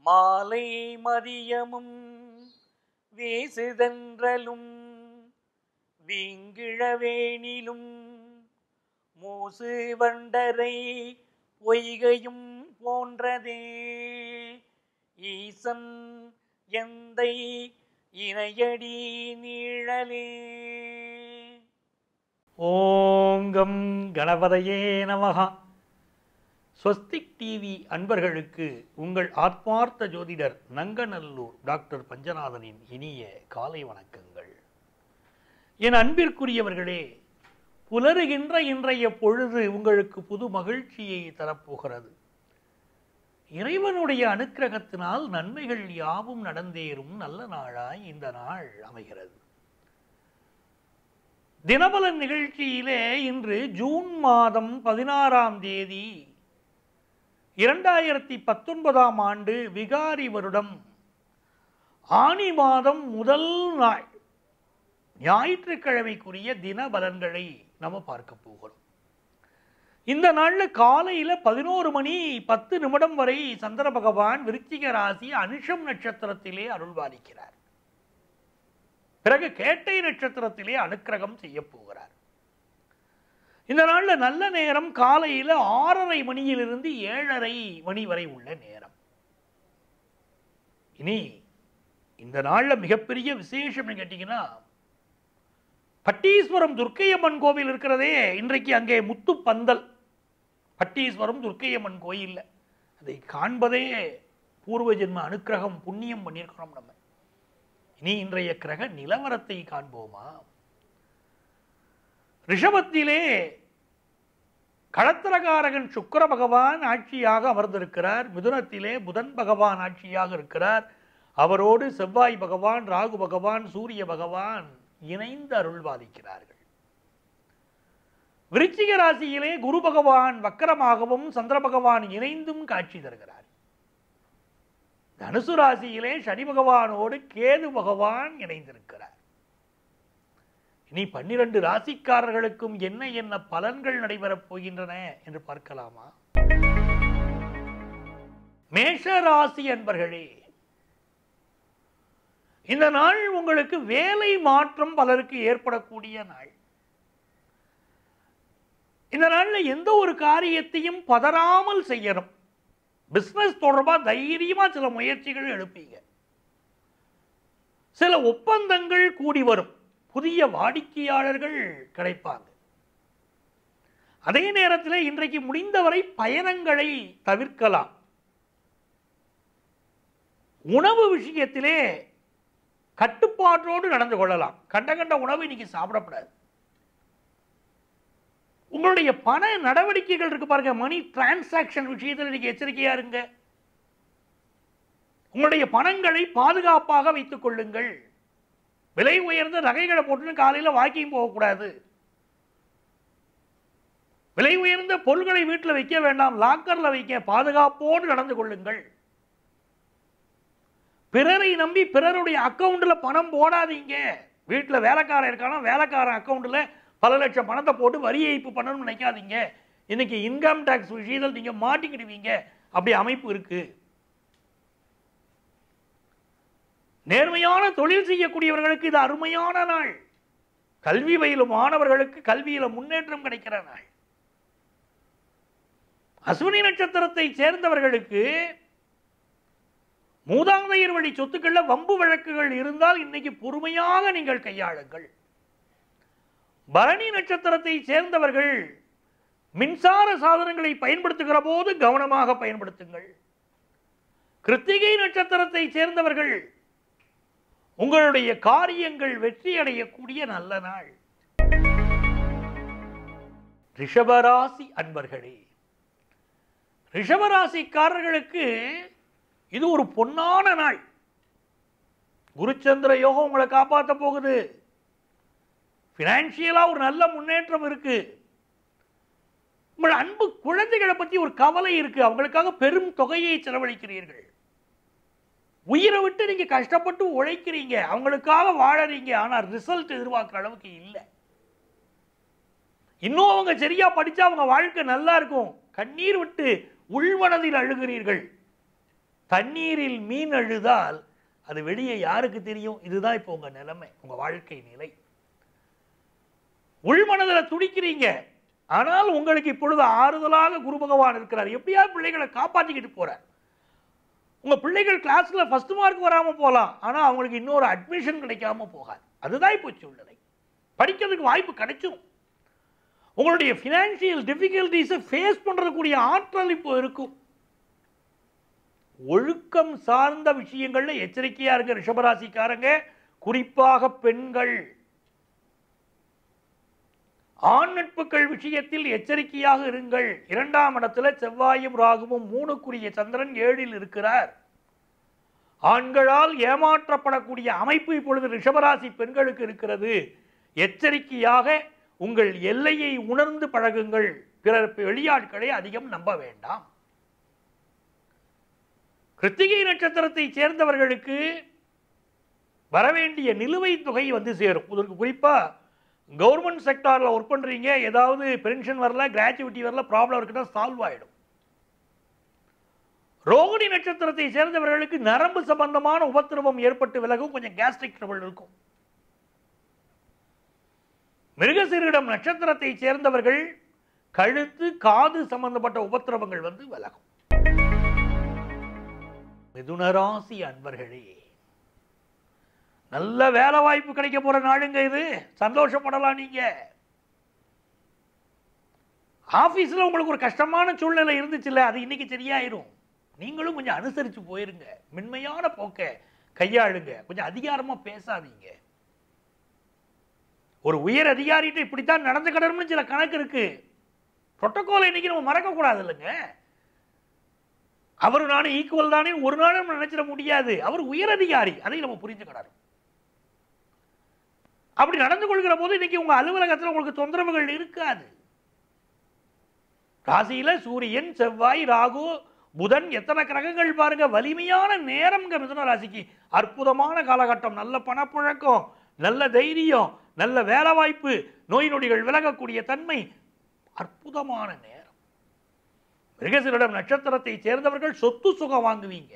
மாலை மதியமும் வீசுதன்றலும் வீங்கிழவேனிலும் மூசு வண்டரை பொய்கையும் போன்றதே ஈசன் எந்தை இணையடி நீழலே ஓங்கம் கணபதையே நமகா ஸ்வஸ்திக் டிவி அன்பர்களுக்கு உங்கள் ஆத்மார்த்த ஜோதிடர் நங்கநல்லூர் டாக்டர் பஞ்சநாதனின் இனிய காலை வணக்கங்கள் என் அன்பிற்குரியவர்களே புலருகின்ற இன்றைய பொழுது உங்களுக்கு புது மகிழ்ச்சியை தரப்போகிறது இறைவனுடைய அனுக்கிரகத்தினால் நன்மைகள் யாவும் நடந்தேறும் நல்ல நாளாய் இந்த நாள் அமைகிறது தினபலன் நிகழ்ச்சியிலே இன்று ஜூன் மாதம் பதினாறாம் தேதி இரண்டாயிரத்தி பத்தொன்பதாம் ஆண்டு விகாரி வருடம் ஆனி மாதம் முதல் நாள் ஞாயிற்றுக்கிழமைக்குரிய தின பலன்களை நம்ம பார்க்க போகிறோம் இந்த நாள்ல காலையில பதினோரு மணி பத்து நிமிடம் வரை சந்திர பகவான் விருச்சிக ராசி அனுஷம் நட்சத்திரத்திலே அருள்பாலிக்கிறார் பிறகு கேட்டை நட்சத்திரத்திலே அனுக்கிரகம் செய்ய போகிறார் இந்த நாள்ல நல்ல நேரம் காலையில ஆறரை மணியிலிருந்து ஏழரை மணி வரை உள்ள நேரம் இனி இந்த நாள்ல மிகப்பெரிய விசேஷம் கேட்டீங்கன்னா பட்டீஸ்வரம் துர்க்கையம்மன் கோவில் இருக்கிறதே இன்றைக்கு அங்கே முத்து பந்தல் பட்டீஸ்வரம் துர்க்கையம்மன் கோயில்ல அதை காண்பதே பூர்வ ஜென்ம அனுக்கிரகம் புண்ணியம் பண்ணியிருக்கிறோம் நம்ம இனி இன்றைய கிரக நிலவரத்தை காண்போமா ரிஷபத்திலே களத்திரகாரகன் சுக்கர பகவான் ஆட்சியாக அமர்ந்திருக்கிறார் மிதுனத்திலே புதன் பகவான் ஆட்சியாக இருக்கிறார் அவரோடு செவ்வாய் பகவான் ராகு பகவான் சூரிய பகவான் இணைந்து அருள்வாதிக்கிறார்கள் விருச்சிக ராசியிலே குரு பகவான் வக்கரமாகவும் சந்திர பகவான் இணைந்தும் காட்சி தருகிறார் தனுசு ராசியிலே சனி பகவானோடு கேது பகவான் இணைந்திருக்கிறார் இனி பன்னிரண்டு ராசிக்காரர்களுக்கும் என்ன என்ன பலன்கள் நடைபெறப் போகின்றன என்று பார்க்கலாமா மேஷ ராசி அன்பர்களே இந்த நாள் உங்களுக்கு வேலை மாற்றம் பலருக்கு ஏற்படக்கூடிய நாள் இந்த நாள்ல எந்த ஒரு காரியத்தையும் பதறாமல் செய்யணும் பிசினஸ் தொடர்பா தைரியமா சில முயற்சிகள் எடுப்பீங்க சில ஒப்பந்தங்கள் கூடி வரும் புதிய வாடிக்கையாளர்கள் கிடைப்பாங்க அதே நேரத்தில் இன்றைக்கு முடிந்தவரை பயணங்களை தவிர்க்கலாம் உணவு விஷயத்திலே கட்டுப்பாட்டோடு நடந்து கொள்ளலாம் கண்ட கண்ட உணவு இன்னைக்கு சாப்பிடக்கூடாது உங்களுடைய பண நடவடிக்கைகள் இருக்கு பாருங்க மணி டிரான்சாக்ஷன் விஷயத்தில் இன்னைக்கு எச்சரிக்கையா இருங்க உங்களுடைய பணங்களை பாதுகாப்பாக வைத்துக் கொள்ளுங்கள் விலை உயர்ந்த நகைகளை போட்டுன்னு காலையில் வாக்கிங் போகக்கூடாது விலை உயர்ந்த பொருள்களை வீட்டில் வைக்க வேண்டாம் லாக்கர்ல வைக்க பாதுகாப்போடு நடந்து கொள்ளுங்கள் பிறரை நம்பி பிறருடைய அக்கவுண்ட்ல பணம் போடாதீங்க வீட்டில் வேலைக்காரன் இருக்கானா வேலைக்காரன் அக்கவுண்ட்ல பல லட்சம் பணத்தை போட்டு வரி ஏய்ப்பு பண்ணணும்னு நினைக்காதீங்க இன்னைக்கு இன்கம் டேக்ஸ் விஷயத்தில் நீங்க மாட்டிக்கிடுவீங்க அப்படி அமைப்பு இருக்கு நேர்மையான தொழில் செய்யக்கூடியவர்களுக்கு இது அருமையான நாள் கல்வி பயிலும் மாணவர்களுக்கு கல்வியில முன்னேற்றம் கிடைக்கிற நாள் அஸ்வினி நட்சத்திரத்தை சேர்ந்தவர்களுக்கு மூதாதையர் வழி சொத்துக்கள்ல வம்பு வழக்குகள் இருந்தால் இன்னைக்கு பொறுமையாக நீங்கள் கையாளுங்கள் பரணி நட்சத்திரத்தை சேர்ந்தவர்கள் மின்சார சாதனங்களை பயன்படுத்துகிற போது கவனமாக பயன்படுத்துங்கள் கிருத்திகை நட்சத்திரத்தை சேர்ந்தவர்கள் உங்களுடைய காரியங்கள் வெற்றி அடையக்கூடிய நல்ல நாள் ரிஷபராசி அன்பர்களே ரிஷபராசிக்காரர்களுக்கு இது ஒரு பொன்னான நாள் குருச்சந்திர யோகம் உங்களை காப்பாற்ற போகுது பினான்சியலா ஒரு நல்ல முன்னேற்றம் இருக்கு உங்கள் அன்பு குழந்தைகளை பத்தி ஒரு கவலை இருக்கு அவங்களுக்காக பெரும் தொகையை செலவழிக்கிறீர்கள் உயிரை விட்டு நீங்க கஷ்டப்பட்டு உழைக்கிறீங்க அவங்களுக்காக வாழறீங்க ஆனா ரிசல்ட் எதிர்பார்க்குற அளவுக்கு இல்லை இன்னும் அவங்க சரியா படிச்சா அவங்க வாழ்க்கை நல்லா இருக்கும் கண்ணீர் விட்டு உள்மனதில் அழுகிறீர்கள் தண்ணீரில் மீன் அழுதால் அது வெளியே யாருக்கு தெரியும் இதுதான் இப்போ உங்க நிலைமை உங்க வாழ்க்கை நிலை உள்மனதில் துடிக்கிறீங்க ஆனால் உங்களுக்கு இப்பொழுது ஆறுதலாக குரு பகவான் இருக்கிறார் எப்படியா பிள்ளைகளை காப்பாற்றிக்கிட்டு போறார் உங்க பிள்ளைகள் கிளாஸ்ல ஃபர்ஸ்ட் மார்க் வராம போகலாம் ஆனா அவங்களுக்கு இன்னொரு அட்மிஷன் கிடைக்காம போகாது அதுதான் இப்போ சூழ்நிலை படிக்கிறதுக்கு வாய்ப்பு கிடைச்சிரும் உங்களுடைய ஃபினான்ஷியல் டிஃபிகல்டிஸை ஃபேஸ் பண்ணுறக்கூடிய ஆற்றல் இப்போ இருக்கும் ஒழுக்கம் சார்ந்த விஷயங்கள்ல எச்சரிக்கையா இருக்க ரிஷபராசிக்காரங்க குறிப்பாக பெண்கள் ஆண் நட்புகள் விஷயத்தில் எச்சரிக்கையாக இருங்கள் இரண்டாம் இடத்துல செவ்வாயும் ராகுவும் மூணுக்குரிய சந்திரன் ஏழில் இருக்கிறார் ஆண்களால் ஏமாற்றப்படக்கூடிய அமைப்பு இப்பொழுது ரிஷபராசி பெண்களுக்கு இருக்கிறது எச்சரிக்கையாக உங்கள் எல்லையை உணர்ந்து பழகுங்கள் பிறர் வெளியாட்களை அதிகம் நம்ப வேண்டாம் கிருத்திகை நட்சத்திரத்தை சேர்ந்தவர்களுக்கு வரவேண்டிய நிலுவைத் தொகை வந்து சேரும் இதற்கு குறிப்பா கவர்மெண்ட் செக்டாரில் ஒர்க் பண்றீங்க ஏதாவது பென்ஷன் வரல கிராச்சுவிட்டி வரல ப்ராப்ளம் இருக்குன்னா சால்வ் ஆயிடும் ரோகிணி நட்சத்திரத்தை சேர்ந்தவர்களுக்கு நரம்பு சம்பந்தமான உபத்திரவம் ஏற்பட்டு விலகும் கொஞ்சம் கேஸ்ட்ரிக் ட்ரபிள் இருக்கும் மிருகசீரிடம் நட்சத்திரத்தை சேர்ந்தவர்கள் கழுத்து காது சம்பந்தப்பட்ட உபத்திரவங்கள் வந்து விலகும் மிதுனராசி அன்பர்களே நல்ல வேலை வாய்ப்பு கிடைக்க போற நாளுங்க இது சந்தோஷப்படலாம் நீங்க ஆபீஸ்ல உங்களுக்கு ஒரு கஷ்டமான சூழ்நிலை இருந்துச்சுல்ல அது இன்னைக்கு சரியாயிரும் நீங்களும் கொஞ்சம் அனுசரிச்சு போயிருங்க மென்மையான போக்க கையாளுங்க கொஞ்சம் அதிகாரமா பேசாதீங்க ஒரு உயர் அதிகாரிகிட்ட இப்படித்தான் நடந்துக்கிடணும்னு சில கணக்கு இருக்கு புரோட்டோகால் இன்னைக்கு நம்ம மறக்க கூடாது இல்லைங்க அவர் நானும் ஈக்குவல் தானே ஒரு நாளும் நம்ம நினைச்சிட முடியாது அவர் உயர் அதிகாரி அதை நம்ம புரிஞ்சுக்கணும் அப்படி நடந்து கொள்கிற போது இன்னைக்கு உங்க அலுவலகத்தில் உங்களுக்கு தொந்தரவுகள் இருக்காது ராசியில சூரியன் செவ்வாய் ராகு புதன் எத்தனை கிரகங்கள் பாருங்க வலிமையான நேரம்ங்க மிதுன ராசிக்கு அற்புதமான காலகட்டம் நல்ல பணப்புழக்கம் நல்ல தைரியம் நல்ல வேலை வாய்ப்பு நோய் நொடிகள் விலகக்கூடிய தன்மை அற்புதமான நேரம் மிருகசிரிடம் நட்சத்திரத்தை சேர்ந்தவர்கள் சொத்து சுகம் வாங்குவீங்க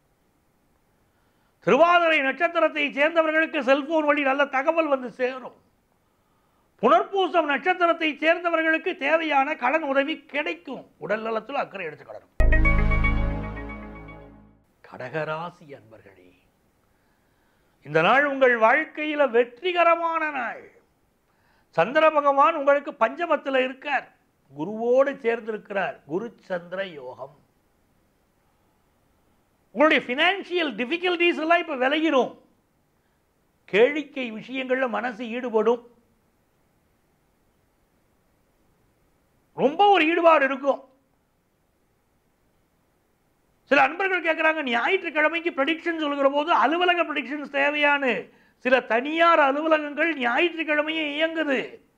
திருவாதிரை நட்சத்திரத்தை சேர்ந்தவர்களுக்கு செல்போன் வழி நல்ல தகவல் வந்து சேரும் புனர்பூசம் நட்சத்திரத்தை சேர்ந்தவர்களுக்கு தேவையான கடன் உதவி கிடைக்கும் உடல் நலத்தில் அக்கறை எடுத்துக்கிடணும் கடகராசி அன்பர்களே இந்த நாள் உங்கள் வாழ்க்கையில வெற்றிகரமான நாள் சந்திர பகவான் உங்களுக்கு பஞ்சமத்தில் இருக்கார் குருவோடு சேர்ந்திருக்கிறார் குரு சந்திர யோகம் உங்களுடைய ஃபினான்ஷியல் டிஃபிகல்டிஸ் எல்லாம் இப்போ விலகிடும் கேளிக்கை விஷயங்கள்ல மனசு ஈடுபடும் ரொம்ப ஒரு ஈடுபாடு இருக்கும் சில அன்பர்கள் கேட்குறாங்க ஞாயிற்றுக்கிழமைக்கு ப்ரெடிக்ஷன் சொல்கிற போது அலுவலக ப்ரெடிக்ஷன்ஸ் தேவையான சில தனியார் அலுவலகங்கள் ஞாயிற்றுக்கிழமையே இயங்குது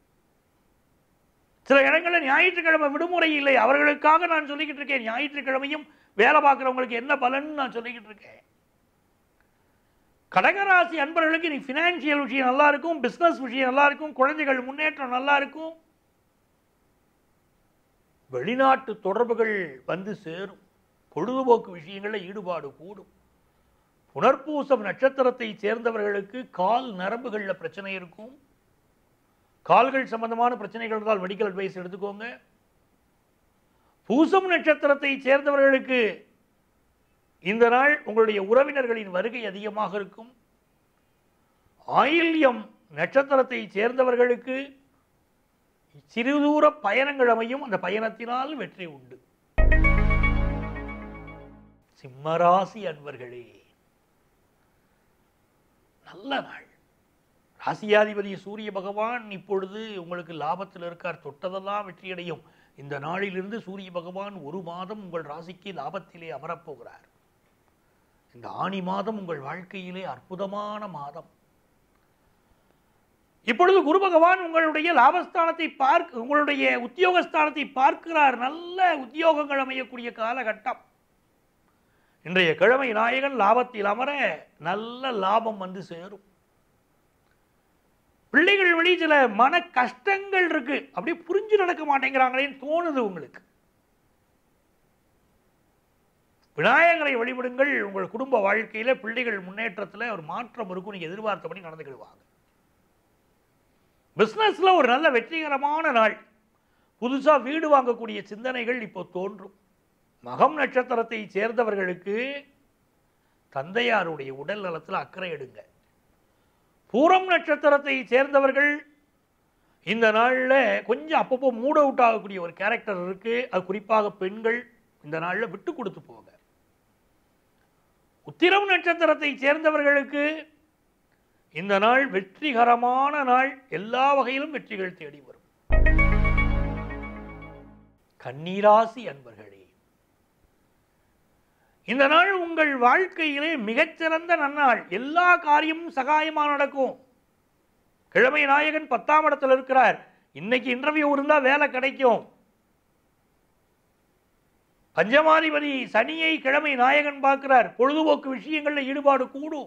சில இடங்களில் ஞாயிற்றுக்கிழமை விடுமுறை இல்லை அவர்களுக்காக நான் சொல்லிக்கிட்டு இருக்கேன் ஞாயிற்றுக்கிழமையும் வேலை பார்க்குறவங்களுக்கு என்ன பலன் நான் சொல்லிக்கிட்டு இருக்கேன் கடகராசி அன்பர்களுக்கு நீ ஃபினான்ஷியல் விஷயம் நல்லா இருக்கும் பிஸ்னஸ் விஷயம் நல்லா இருக்கும் குழந்தைகள் முன்னேற்றம் நல்லா இருக்கும் வெளிநாட்டு தொடர்புகள் வந்து சேரும் பொழுதுபோக்கு விஷயங்களில் ஈடுபாடு கூடும் புனர்பூசம் நட்சத்திரத்தை சேர்ந்தவர்களுக்கு கால் நரம்புகளில் பிரச்சனை இருக்கும் கால்கள் சம்பந்தமான பிரச்சனைகள் இருந்தால் மெடிக்கல் அட்வைஸ் எடுத்துக்கோங்க பூசம் நட்சத்திரத்தை சேர்ந்தவர்களுக்கு இந்த நாள் உங்களுடைய உறவினர்களின் வருகை அதிகமாக இருக்கும் ஆயில்யம் நட்சத்திரத்தை சேர்ந்தவர்களுக்கு சிறுதூர பயணங்கள் அமையும் அந்த பயணத்தினால் வெற்றி உண்டு சிம்மராசி அன்பர்களே நல்ல நாள் ராசியாதிபதி சூரிய பகவான் இப்பொழுது உங்களுக்கு லாபத்தில் இருக்கார் தொட்டதெல்லாம் வெற்றியடையும் இந்த நாளிலிருந்து சூரிய பகவான் ஒரு மாதம் உங்கள் ராசிக்கு லாபத்திலே அமரப்போகிறார் இந்த ஆணி மாதம் உங்கள் வாழ்க்கையிலே அற்புதமான மாதம் இப்பொழுது குரு பகவான் உங்களுடைய லாபஸ்தானத்தை பார்க்க உங்களுடைய உத்தியோகஸ்தானத்தை பார்க்கிறார் நல்ல உத்தியோகங்கள் அமையக்கூடிய காலகட்டம் இன்றைய கிழமை நாயகன் லாபத்தில் அமர நல்ல லாபம் வந்து சேரும் பிள்ளைகள் வழி சில மன கஷ்டங்கள் இருக்கு அப்படியே புரிஞ்சு நடக்க மாட்டேங்கிறாங்களேன்னு தோணுது உங்களுக்கு விநாயகரை வழிபடுங்கள் உங்கள் குடும்ப வாழ்க்கையில் பிள்ளைகள் முன்னேற்றத்தில் ஒரு மாற்றம் இருக்கும் நீங்கள் எதிர்பார்த்தபடி நடந்துக்கிடுவாங்க பிஸ்னஸில் ஒரு நல்ல வெற்றிகரமான நாள் புதுசாக வீடு வாங்கக்கூடிய சிந்தனைகள் இப்போ தோன்றும் மகம் நட்சத்திரத்தை சேர்ந்தவர்களுக்கு தந்தையாருடைய உடல் நலத்தில் அக்கறை எடுங்க பூரம் நட்சத்திரத்தை சேர்ந்தவர்கள் இந்த நாளில் கொஞ்சம் அப்பப்போ மூட் அவுட் ஆகக்கூடிய ஒரு கேரக்டர் இருக்கு அது குறிப்பாக பெண்கள் இந்த நாளில் விட்டு கொடுத்து போங்க உத்திரம் நட்சத்திரத்தை சேர்ந்தவர்களுக்கு இந்த நாள் வெற்றிகரமான நாள் எல்லா வகையிலும் வெற்றிகள் தேடி வரும் கண்ணீராசி அன்பர்களே இந்த நாள் உங்கள் வாழ்க்கையிலே மிகச்சிறந்த நன்னாள் எல்லா காரியமும் சகாயமா நடக்கும் கிழமை நாயகன் பத்தாம் இடத்துல இருக்கிறார் இன்னைக்கு இன்டர்வியூ இருந்தா வேலை கிடைக்கும் பஞ்சமாதிபதி சனியை கிழமை நாயகன் பார்க்கிறார் பொழுதுபோக்கு விஷயங்கள்ல ஈடுபாடு கூடும்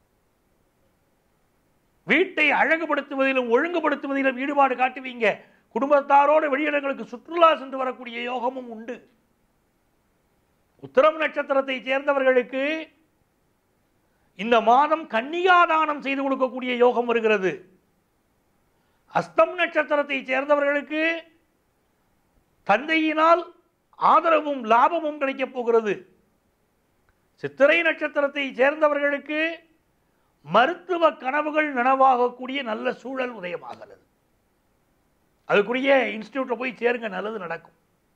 வீட்டை அழகுபடுத்துவதிலும் ஒழுங்குபடுத்துவதிலும் ஈடுபாடு காட்டுவீங்க குடும்பத்தாரோடு வெளியிடங்களுக்கு சுற்றுலா சென்று வரக்கூடிய யோகமும் உண்டு உத்தரம் நட்சத்திரத்தை சேர்ந்தவர்களுக்கு இந்த மாதம் கன்னிகாதானம் செய்து கொடுக்கக்கூடிய யோகம் வருகிறது அஸ்தம் நட்சத்திரத்தை சேர்ந்தவர்களுக்கு தந்தையினால் ஆதரவும் லாபமும் கிடைக்கப் போகிறது சித்திரை நட்சத்திரத்தை சேர்ந்தவர்களுக்கு மருத்துவ கனவுகள் நனவாகக்கூடிய நல்ல சூழல் உதயமாகிறது அதுக்குரிய இன்ஸ்டியூட்ல போய் சேருங்க நல்லது நடக்கும்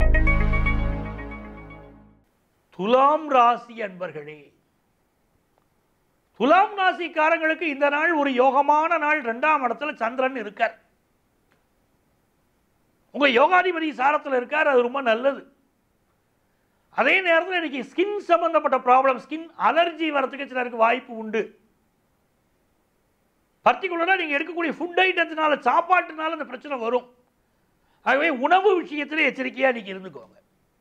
துலாம் ராசி அன்பர்களே துலாம் ராசிக்காரங்களுக்கு இந்த நாள் ஒரு யோகமான நாள் ரெண்டாம் இடத்துல சந்திரன் இருக்கார் உங்க யோகாதிபதி சாரத்தில் இருக்கார் அது ரொம்ப நல்லது அதே நேரத்தில் இன்னைக்கு ஸ்கின் சம்பந்தப்பட்ட ப்ராப்ளம் ஸ்கின் அலர்ஜி வரதுக்கு சிலருக்கு வாய்ப்பு உண்டு பர்டிகுலராக நீங்கள் எடுக்கக்கூடிய ஃபுட் ஐட்டத்தினால சாப்பாட்டுனால இந்த பிரச்சனை வரும் ஆகவே உணவு விஷயத்தில் எச்சரிக்கையாக நீங்கள் இருந்துக்கோங்க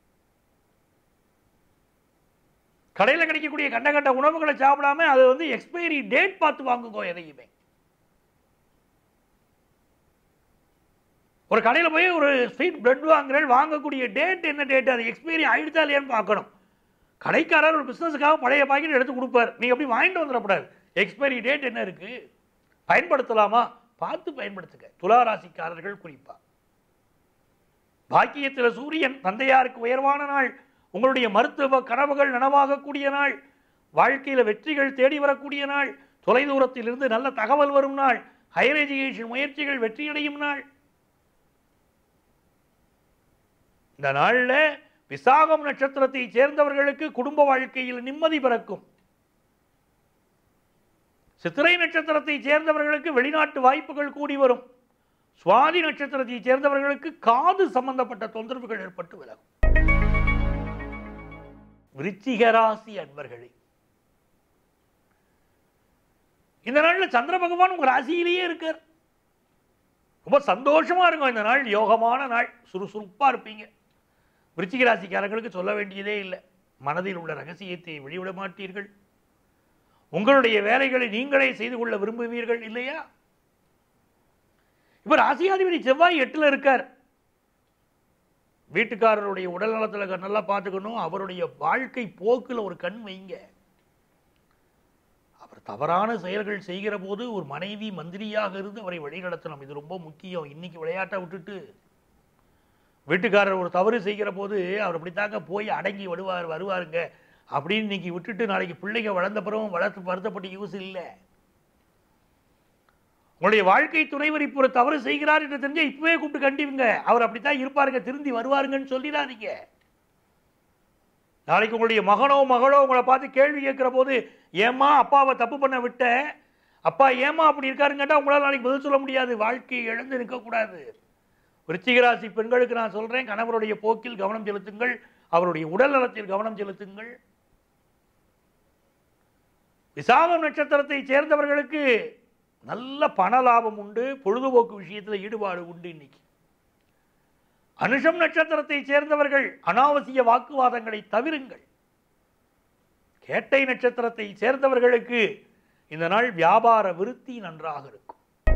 கடையில் கிடைக்கக்கூடிய கண்ட கண்ட உணவுகளை சாப்பிடாம அது வந்து எக்ஸ்பைரி டேட் பார்த்து வாங்குங்க எதையுமே ஒரு கடையில் போய் ஒரு ஸ்வீட் பிரெட் வாங்குறேன் வாங்கக்கூடிய டேட் என்ன டேட் அது எக்ஸ்பைரி ஆயிடுச்சா இல்லையான்னு பார்க்கணும் கடைக்காரர் ஒரு பிஸ்னஸுக்காக பழைய பாக்கெட் எடுத்து கொடுப்பார் நீங்கள் அப்படி வாங்கிட்டு வந்துடக்கூடாது எக்ஸ்பைரி டேட் என்ன இருக்குது பயன்படுத்தலாமா பார்த்து பயன்படுத்துங்க துளாராசிக்காரர்கள் குறிப்பா பாக்கியத்தில் சூரியன் தந்தையாருக்கு உயர்வான நாள் உங்களுடைய மருத்துவ கனவுகள் நனவாகக்கூடிய நாள் வாழ்க்கையில் வெற்றிகள் தேடி வரக்கூடிய நாள் தொலைதூரத்திலிருந்து நல்ல தகவல் வரும் நாள் ஹையர் எஜுகேஷன் முயற்சிகள் வெற்றியடையும் நாள் இந்த நாளில் விசாகம் நட்சத்திரத்தை சேர்ந்தவர்களுக்கு குடும்ப வாழ்க்கையில் நிம்மதி பிறக்கும் சித்திரை நட்சத்திரத்தை சேர்ந்தவர்களுக்கு வெளிநாட்டு வாய்ப்புகள் கூடி வரும் சுவாதி நட்சத்திரத்தை சேர்ந்தவர்களுக்கு காது சம்பந்தப்பட்ட தொந்தரவுகள் ஏற்பட்டு விலகும் விருச்சிக ராசி அன்பர்களே இந்த நாள்ல சந்திர பகவான் உங்க ராசியிலேயே இருக்கார் ரொம்ப சந்தோஷமா இருக்கும் இந்த நாள் யோகமான நாள் சுறுசுறுப்பா இருப்பீங்க விருச்சிக ராசிக்காரங்களுக்கு சொல்ல வேண்டியதே இல்லை மனதில் உள்ள ரகசியத்தை வெளிவிட மாட்டீர்கள் உங்களுடைய வேலைகளை நீங்களே செய்து கொள்ள விரும்புவீர்கள் இல்லையா இப்ப ராசியாதிபதி செவ்வாய் எட்டுல இருக்கார் வீட்டுக்காரருடைய உடல் நலத்துல நல்லா பார்த்துக்கணும் அவருடைய வாழ்க்கை போக்குல ஒரு கண் வைங்க அவர் தவறான செயல்கள் செய்கிற போது ஒரு மனைவி மந்திரியாக இருந்து அவரை வழிநடத்தணும் இது ரொம்ப முக்கியம் இன்னைக்கு விளையாட்டை விட்டுட்டு வீட்டுக்காரர் ஒரு தவறு செய்கிற போது அவர் அப்படித்தாங்க போய் அடங்கி வருவார் வருவாருங்க அப்படின்னு இன்னைக்கு விட்டுட்டு நாளைக்கு பிள்ளைங்க வளர்ந்த பிறகும் வளர்த்து வருத்தப்பட்டு யூஸ் இல்லை உங்களுடைய வாழ்க்கை துணைவர் இப்போ ஒரு தவறு செய்கிறார் என்று தெரிஞ்சா இப்பவே கூப்பிட்டு கண்டிவுங்க அவர் அப்படித்தான் இருப்பாருங்க திருந்தி வருவாருங்கன்னு சொல்லிடாதீங்க நாளைக்கு உங்களுடைய மகனோ மகளோ உங்களை பார்த்து கேள்வி கேட்கிற போது ஏமா அப்பாவை தப்பு பண்ண விட்ட அப்பா ஏமா அப்படி இருக்காருங்கட்டா உங்களால் நாளைக்கு பதில் சொல்ல முடியாது வாழ்க்கையை இழந்து நிற்கக்கூடாது விருச்சிகராசி பெண்களுக்கு நான் சொல்றேன் கணவருடைய போக்கில் கவனம் செலுத்துங்கள் அவருடைய உடல் நலத்தில் கவனம் செலுத்துங்கள் விசாகம் நட்சத்திரத்தை சேர்ந்தவர்களுக்கு நல்ல பண லாபம் உண்டு பொழுதுபோக்கு விஷயத்தில் ஈடுபாடு உண்டு இன்னைக்கு அனுஷம் நட்சத்திரத்தை சேர்ந்தவர்கள் அனாவசிய வாக்குவாதங்களை தவிருங்கள் கேட்டை நட்சத்திரத்தை சேர்ந்தவர்களுக்கு இந்த நாள் வியாபார விருத்தி நன்றாக இருக்கும்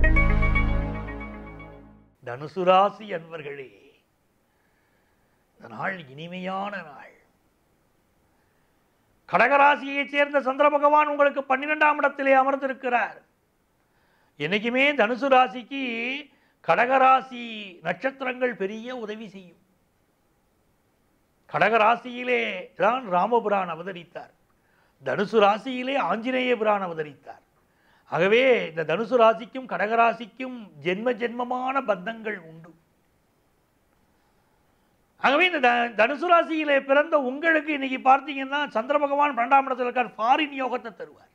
தனுசு ராசி அன்பர்களே இந்த நாள் இனிமையான நாள் கடகராசியைச் சேர்ந்த சந்திர பகவான் உங்களுக்கு பன்னிரெண்டாம் இடத்திலே அமர்ந்திருக்கிறார் என்னைக்குமே தனுசு ராசிக்கு கடகராசி நட்சத்திரங்கள் பெரிய உதவி செய்யும் கடகராசியிலே தான் ராமபுரான் அவதரித்தார் தனுசு ராசியிலே ஆஞ்சநேய புரான் அவதரித்தார் ஆகவே இந்த தனுசு ராசிக்கும் கடகராசிக்கும் ஜென்ம ஜென்மமான பந்தங்கள் உண்டு ஆகவே இந்த த- தனுசு ராசியிலே பிறந்த உங்களுக்கு இன்னைக்கு பார்த்தீங்கன்னா சந்திர பகவான் பன்னெண்டாம் இடத்துல இருக்கார் ஃபாரின் யோகத்தை தருவார்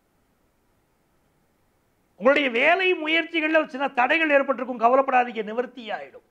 உங்களுடைய வேலை முயற்சிகளில் சில தடைகள் ஏற்பட்டிருக்கும் கவலைப்படாதீங்க நிவர்த்தி ஆயிடும்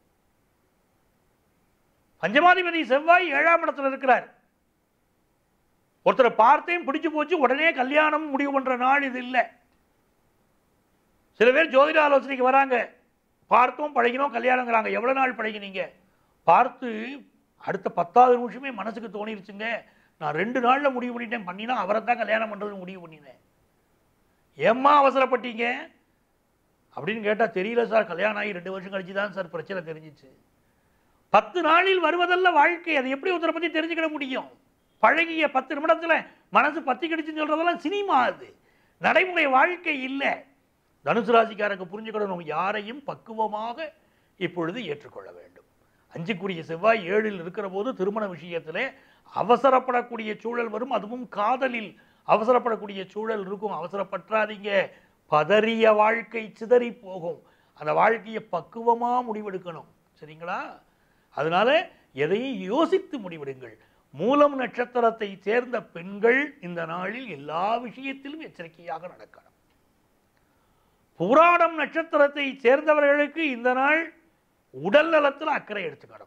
பஞ்சமாதிபதி செவ்வாய் ஏழாம் இடத்துல இருக்கிறார் ஒருத்தரை பார்த்தேன் பிடிச்சு போச்சு உடனே கல்யாணம் முடிவு பண்ற நாள் இது இல்லை சில பேர் ஜோதிட ஆலோசனைக்கு வராங்க பார்த்தோம் பழகினோம் கல்யாணங்கிறாங்க எவ்வளவு நாள் பழகினீங்க பார்த்து அடுத்த பத்தாவது நிமிஷமே மனசுக்கு தோணிருச்சுங்க நான் ரெண்டு நாள்ல முடிவு பண்ணிட்டேன் பண்ணினா அவரை தான் கல்யாணம் பண்றது முடிவு பண்ணினேன் ஏம்மா அவசரப்பட்டீங்க அப்படின்னு கேட்டா தெரியல சார் கல்யாணம் ஆகி ரெண்டு வருஷம் கழிச்சு தான் சார் பிரச்சனை தெரிஞ்சிச்சு பத்து நாளில் வருவதல்ல வாழ்க்கை அது எப்படி ஒருத்தரை பத்தி தெரிஞ்சுக்கிட முடியும் பழகிய பத்து நிமிடத்துல மனசு பத்தி கிடிச்சுன்னு சொல்றதெல்லாம் சினிமா அது நடைமுறை வாழ்க்கை இல்லை தனுசு ராசிக்காரங்க புரிஞ்சுக்கணும் யாரையும் பக்குவமாக இப்பொழுது ஏற்றுக்கொள்ள வேண்டும் அஞ்சுக்குரிய செவ்வாய் ஏழில் இருக்கிற போது திருமண விஷயத்திலே அவசரப்படக்கூடிய சூழல் வரும் அதுவும் காதலில் அவசரப்படக்கூடிய சூழல் இருக்கும் அவசரப்பற்றாதீங்க பதறிய வாழ்க்கை சிதறி போகும் அந்த வாழ்க்கையை பக்குவமா முடிவெடுக்கணும் சரிங்களா அதனால எதையும் யோசித்து முடிவெடுங்கள் மூலம் நட்சத்திரத்தை சேர்ந்த பெண்கள் இந்த நாளில் எல்லா விஷயத்திலும் எச்சரிக்கையாக நடக்கணும் புராணம் நட்சத்திரத்தை சேர்ந்தவர்களுக்கு இந்த நாள் உடல் நலத்தில் அக்கறை எடுத்துக்கணும்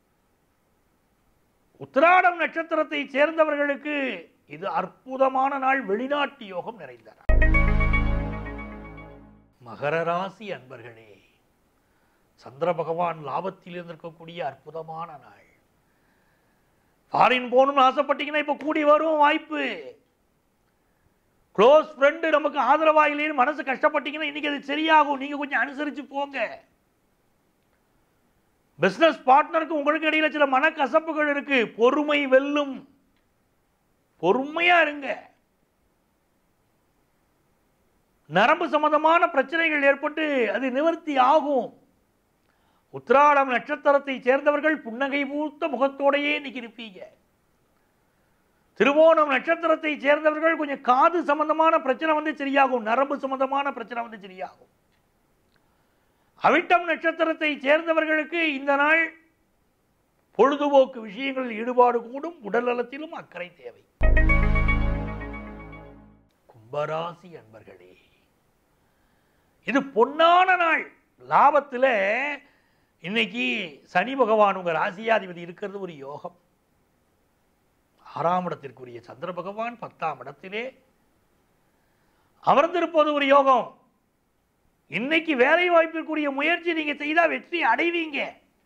உத்திராடம் நட்சத்திரத்தை சேர்ந்தவர்களுக்கு இது அற்புதமான நாள் வெளிநாட்டு யோகம் நிறைந்த நாள் மகர ராசி அன்பர்களே சந்திர பகவான் லாபத்தில் இருந்திருக்கக்கூடிய அற்புதமான நாள் ஃபாரின் போகணும்னு ஆசைப்பட்டீங்கன்னா இப்ப கூடி வரும் வாய்ப்பு க்ளோஸ் ஃப்ரெண்டு நமக்கு ஆதரவா இல்லைன்னு மனசு கஷ்டப்பட்டீங்கன்னா இன்னைக்கு அது சரியாகும் நீங்க கொஞ்சம் அனுசரிச்சு போங்க பிசினஸ் பார்ட்னருக்கு உங்களுக்கு இடையில சில மனக்கசப்புகள் இருக்கு பொறுமை வெல்லும் பொறுமையா இருங்க நரம்பு சம்பந்தமான பிரச்சனைகள் ஏற்பட்டு அது நிவர்த்தி ஆகும் உத்திராடம் நட்சத்திரத்தை சேர்ந்தவர்கள் புன்னகை பூத்த முகத்தோடையே இன்னைக்கு இருப்பீங்க திருவோணம் நட்சத்திரத்தை சேர்ந்தவர்கள் கொஞ்சம் காது சம்பந்தமான பிரச்சனை வந்து சரியாகும் நரம்பு சம்பந்தமான பிரச்சனை வந்து சரியாகும் அவிட்டம் நட்சத்திரத்தை சேர்ந்தவர்களுக்கு இந்த நாள் பொழுதுபோக்கு விஷயங்களில் ஈடுபாடு கூடும் உடல் நலத்திலும் அக்கறை தேவை கும்பராசி அன்பர்களே இது பொன்னான நாள் லாபத்துல இன்னைக்கு சனி பகவான் உங்க ராசியாதிபதி இருக்கிறது ஒரு யோகம் ஆறாம் இடத்திற்குரிய சந்திர பகவான் பத்தாம் இடத்திலே அமர்ந்திருப்பது ஒரு யோகம் இன்னைக்கு வேலை வாய்ப்பிற்குரிய முயற்சி நீங்க செய்தா வெற்றி அடைவீங்க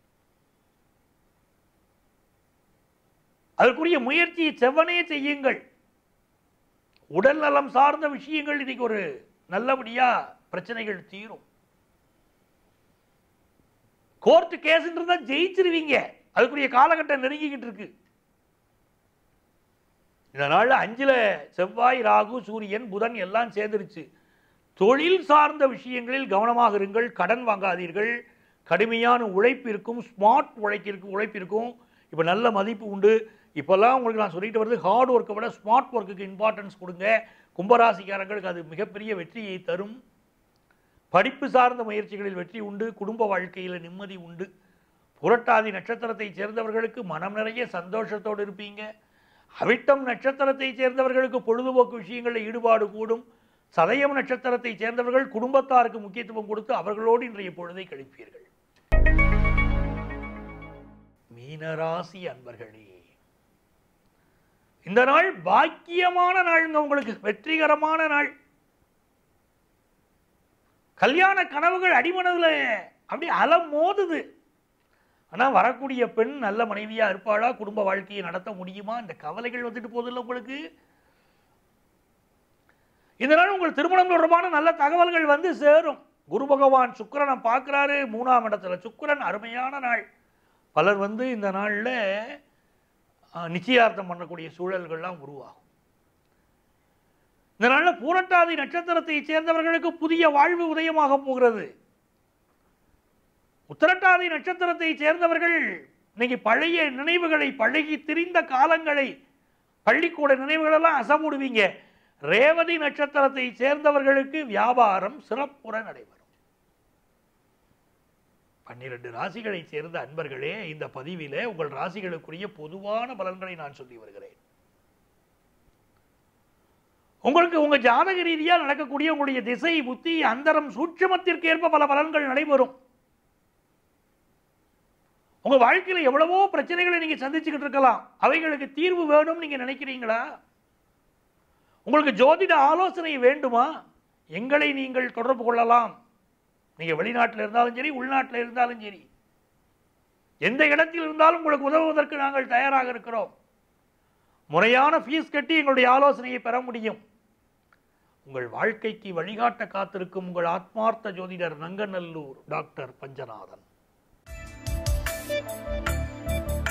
அதற்குரிய முயற்சியை செவ்வனே செய்யுங்கள் உடல் நலம் சார்ந்த விஷயங்கள் இன்னைக்கு ஒரு நல்லபடியா பிரச்சனைகள் தீரும் கோர்ட் கேஸ் இருந்தா ஜெயிச்சிருவீங்க அதுக்குரிய காலகட்டம் நெருங்கிக்கிட்டு இருக்கு இந்த நாள்ல அஞ்சுல செவ்வாய் ராகு சூரியன் புதன் எல்லாம் சேர்ந்துருச்சு தொழில் சார்ந்த விஷயங்களில் கவனமாக இருங்கள் கடன் வாங்காதீர்கள் கடுமையான உழைப்பு இருக்கும் ஸ்மார்ட் உழைக்கிற்கு உழைப்பு இருக்கும் இப்போ நல்ல மதிப்பு உண்டு இப்போல்லாம் உங்களுக்கு நான் சொல்லிட்டு வருது ஹார்ட் ஒர்க்கை விட ஸ்மார்ட் ஒர்க்குக்கு இம்பார்ட்டன்ஸ் கொடுங்க கும்பராசிக்காரங்களுக்கு அது மிகப்பெரிய வெற்றியை தரும் படிப்பு சார்ந்த முயற்சிகளில் வெற்றி உண்டு குடும்ப வாழ்க்கையில் நிம்மதி உண்டு புரட்டாதி நட்சத்திரத்தை சேர்ந்தவர்களுக்கு மனம் நிறைய சந்தோஷத்தோடு இருப்பீங்க அவிட்டம் நட்சத்திரத்தை சேர்ந்தவர்களுக்கு பொழுதுபோக்கு விஷயங்களில் ஈடுபாடு கூடும் சதயம் நட்சத்திரத்தை சேர்ந்தவர்கள் குடும்பத்தாருக்கு முக்கியத்துவம் கொடுத்து அவர்களோடு இன்றைய பொழுதை கழிப்பீர்கள் மீனராசி அன்பர்களே இந்த நாள் பாக்கியமான நாளுங்க உங்களுக்கு வெற்றிகரமான நாள் கல்யாண கனவுகள் அடிமனதுல அப்படி அலம் மோதுது ஆனா வரக்கூடிய பெண் நல்ல மனைவியா இருப்பாளா குடும்ப வாழ்க்கையை நடத்த முடியுமா இந்த கவலைகள் வந்துட்டு போதில்ல உங்களுக்கு இந்த நாள் உங்கள் திருமணம் தொடர்பான நல்ல தகவல்கள் வந்து சேரும் குரு பகவான் சுக்கிரனை பார்க்குறாரு மூணாம் இடத்துல சுக்கிரன் அருமையான நாள் பலர் வந்து இந்த நாளில் நிச்சயார்த்தம் பண்ணக்கூடிய சூழல்கள்லாம் உருவாகும் இந்த நாளில் பூரட்டாதி நட்சத்திரத்தை சேர்ந்தவர்களுக்கு புதிய வாழ்வு உதயமாக போகிறது உத்திரட்டாதி நட்சத்திரத்தை சேர்ந்தவர்கள் இன்னைக்கு பழைய நினைவுகளை பழகி திரிந்த காலங்களை பள்ளிக்கூட நினைவுகளெல்லாம் அசமுடுவீங்க ரேவதி நட்சத்திரத்தை சேர்ந்தவர்களுக்கு வியாபாரம் சிறப்புற நடைபெறும் பன்னிரண்டு ராசிகளை சேர்ந்த அன்பர்களே இந்த பதிவிலே உங்கள் ராசிகளுக்குரிய பொதுவான பலன்களை நான் சொல்லி வருகிறேன் உங்களுக்கு உங்க ஜாதக ரீதியா நடக்கக்கூடிய உங்களுடைய திசை புத்தி அந்தரம் சூட்சமத்திற்கு ஏற்ப பல பலன்கள் நடைபெறும் உங்க வாழ்க்கையில எவ்வளவோ பிரச்சனைகளை நீங்க சந்திச்சுக்கிட்டு இருக்கலாம் அவைகளுக்கு தீர்வு வேணும் நீங்க நினைக்கிறீங்களா உங்களுக்கு ஜோதிட ஆலோசனை வேண்டுமா எங்களை நீங்கள் தொடர்பு கொள்ளலாம் நீங்க வெளிநாட்டில் இருந்தாலும் சரி உள்நாட்டில் இருந்தாலும் சரி எந்த இடத்தில் இருந்தாலும் உங்களுக்கு உதவுவதற்கு நாங்கள் தயாராக இருக்கிறோம் முறையான ஃபீஸ் கட்டி எங்களுடைய ஆலோசனையை பெற முடியும் உங்கள் வாழ்க்கைக்கு வழிகாட்ட காத்திருக்கும் உங்கள் ஆத்மார்த்த ஜோதிடர் நங்கநல்லூர் டாக்டர் பஞ்சநாதன்